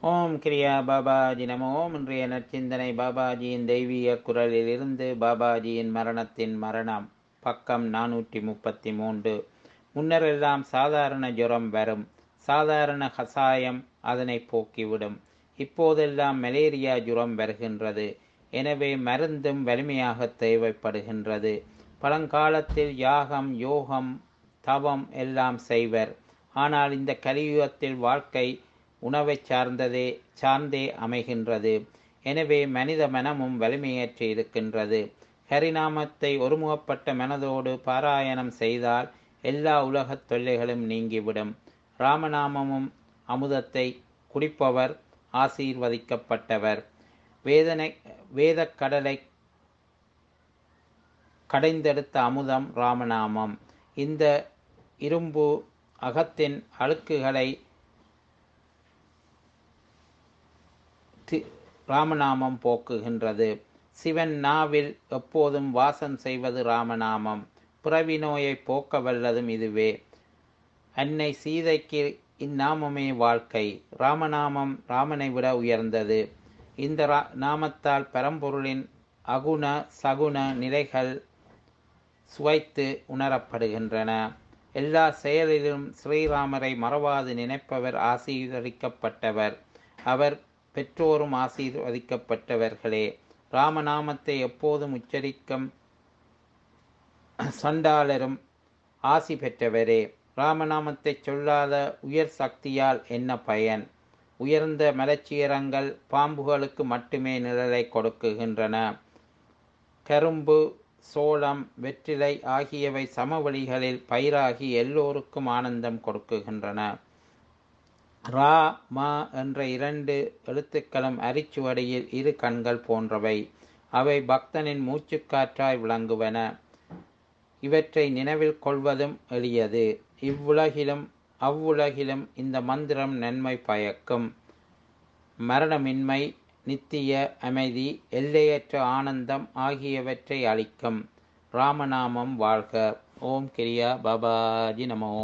ஓம் கிரியா பாபாஜி நமோ ஓம் இன்றைய நற்சிந்தனை பாபாஜியின் தெய்வீக குரலிலிருந்து பாபாஜியின் மரணத்தின் மரணம் பக்கம் நானூற்றி முப்பத்தி மூன்று முன்னரெல்லாம் சாதாரண ஜுரம் வரும் சாதாரண கசாயம் அதனை போக்கிவிடும் இப்போதெல்லாம் மலேரியா ஜுரம் வருகின்றது எனவே மருந்தும் வலிமையாக தேவைப்படுகின்றது பழங்காலத்தில் யாகம் யோகம் தவம் எல்லாம் செய்வர் ஆனால் இந்த கலியுகத்தில் வாழ்க்கை உணவை சார்ந்ததே சார்ந்தே அமைகின்றது எனவே மனித மனமும் வலிமையற்று இருக்கின்றது ஹரிநாமத்தை ஒருமுகப்பட்ட மனதோடு பாராயணம் செய்தால் எல்லா உலகத் தொல்லைகளும் நீங்கிவிடும் ராமநாமமும் அமுதத்தை குடிப்பவர் ஆசீர்வதிக்கப்பட்டவர் வேதனை வேதக்கடலை கடைந்தெடுத்த அமுதம் ராமநாமம் இந்த இரும்பு அகத்தின் அழுக்குகளை ராமநாமம் போக்குகின்றது சிவன் நாவில் எப்போதும் வாசம் செய்வது ராமநாமம் பிறவி நோயை போக்க வல்லதும் இதுவே அன்னை சீதைக்கு இந்நாமமே வாழ்க்கை ராமநாமம் ராமனை விட உயர்ந்தது இந்த ரா நாமத்தால் பரம்பொருளின் அகுண சகுண நிலைகள் சுவைத்து உணரப்படுகின்றன எல்லா செயலிலும் ஸ்ரீராமரை மறவாது நினைப்பவர் ஆசீர்வதிக்கப்பட்டவர் அவர் பெற்றோரும் ஆசீர்வதிக்கப்பட்டவர்களே ராமநாமத்தை எப்போதும் உச்சரிக்கும் சண்டாளரும் ஆசி பெற்றவரே ராமநாமத்தை சொல்லாத உயர் சக்தியால் என்ன பயன் உயர்ந்த மலச்சியரங்கள் பாம்புகளுக்கு மட்டுமே நிழலை கொடுக்குகின்றன கரும்பு சோளம் வெற்றிலை ஆகியவை சமவெளிகளில் பயிராகி எல்லோருக்கும் ஆனந்தம் கொடுக்குகின்றன ரா மா என்ற இரண்டு எழுத்துக்களும் அரிச்சுவடியில் இரு கண்கள் போன்றவை அவை பக்தனின் மூச்சுக்காற்றாய் விளங்குவன இவற்றை நினைவில் கொள்வதும் எளியது இவ்வுலகிலும் அவ்வுலகிலும் இந்த மந்திரம் நன்மை பயக்கும் மரணமின்மை நித்திய அமைதி எல்லையற்ற ஆனந்தம் ஆகியவற்றை அளிக்கும் ராமநாமம் வாழ்க ஓம் கிரியா பாபாஜி நமோ